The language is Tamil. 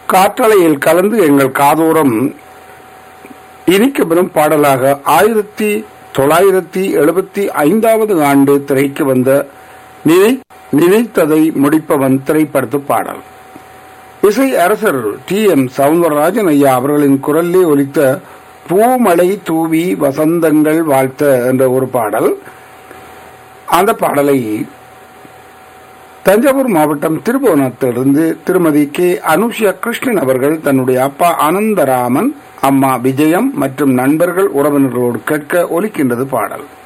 காற்றலையில் கலந்து எங்கள் காதோரம் இனிக்க பெறும் பாடலாக ஆயிரத்தி தொள்ளாயிரத்தி எழுபத்தி ஐந்தாவது ஆண்டு திரைக்கு வந்த நினை நினைத்ததை முடிப்பவன் திரைப்படத்து பாடல் இசை அரசர் டி எம் சவுந்தரராஜன் ஐயா அவர்களின் குரலிலே ஒலித்த பூமழை தூவி வசந்தங்கள் வாழ்த்த என்ற ஒரு பாடல் அந்த பாடலை தஞ்சாவூர் மாவட்டம் திருபுவனத்திலிருந்து திருமதி கே அனுஷியா கிருஷ்ணன் அவர்கள் தன்னுடைய அப்பா ஆனந்தராமன் அம்மா விஜயம் மற்றும் நண்பர்கள் உறவினர்களோடு கேட்க ஒலிக்கின்றது பாடல்